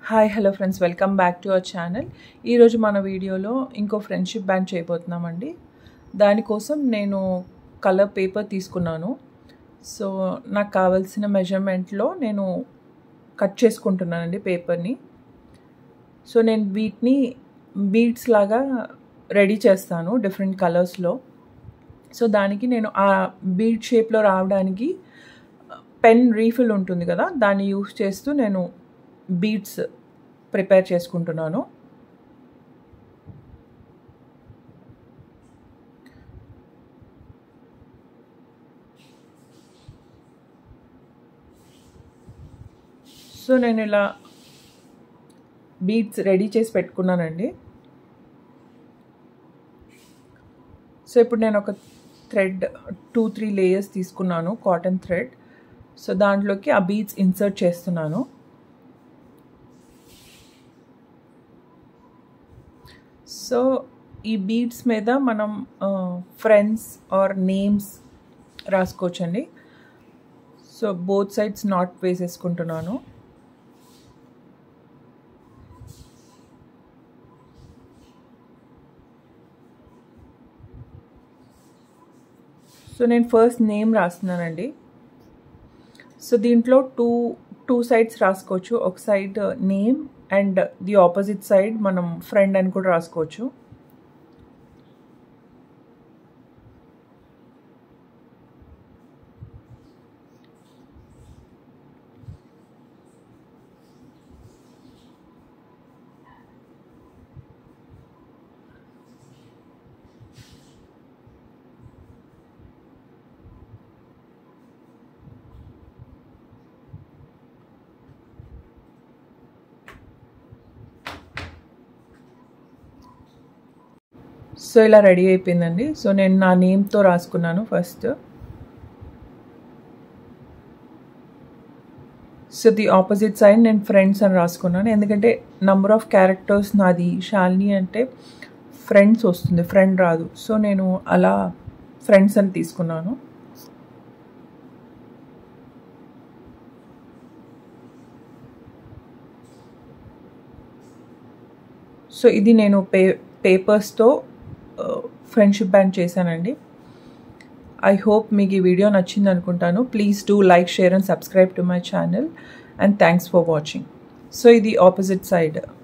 hi hello friends welcome back to our channel ఈరోజు మన వీడియోలో ఇంకో ఫ్రెండ్షిప్ బ్యాండ్ చేయబోతున్నామండి దానికోసం నేను కలర్ పేపర్ తీసుకున్నాను సో నాకు కావాల్సిన మెజర్మెంట్లో నేను కట్ చేసుకుంటున్నానండి పేపర్ని సో నేను వీటిని బీడ్స్ లాగా రెడీ చేస్తాను డిఫరెంట్ కలర్స్లో సో దానికి నేను ఆ బీడ్ షేప్లో రావడానికి పెన్ రీఫిల్ ఉంటుంది కదా దాన్ని యూస్ చేస్తూ నేను బీడ్స్ ప్రిపేర్ చేసుకుంటున్నాను సో నేను ఇలా బీడ్స్ రెడీ చేసి పెట్టుకున్నానండి సో ఇప్పుడు నేను ఒక థ్రెడ్ టూ త్రీ లేయర్స్ తీసుకున్నాను కాటన్ థ్రెడ్ సో దాంట్లోకి ఆ బీడ్స్ ఇన్సర్ట్ చేస్తున్నాను సో ఈ బీడ్స్ మీద మనం ఫ్రెండ్స్ ఆర్ నేమ్స్ రాసుకోవచ్చండి సో బోత్ సైడ్స్ నాట్ వేసేసుకుంటున్నాను సో నేను ఫస్ట్ నేమ్ రాస్తున్నానండి సో దీంట్లో టూ టూ సైడ్స్ రాసుకోవచ్చు ఒక side name and the opposite side మనం ఫ్రెండ్ అని కూడా రాసుకోవచ్చు సో ఇలా రెడీ అయిపోయిందండి సో నేను నా నేమ్తో రాసుకున్నాను first so the opposite side నేను ఫ్రెండ్స్ అని రాసుకున్నాను ఎందుకంటే నంబర్ ఆఫ్ క్యారెక్టర్స్ నాది శాలిని అంటే ఫ్రెండ్స్ వస్తుంది ఫ్రెండ్ రాదు సో నేను అలా ఫ్రెండ్స్ అని తీసుకున్నాను సో ఇది నేను పే పేపర్స్తో ఫ్రెండ్షిప్ బ్యాండ్ చేశానండి ఐ హోప్ మీకు ఈ వీడియో నచ్చింది అనుకుంటాను please do like share and subscribe to my channel and thanks for watching so ఇది ఆపోజిట్ సైడ్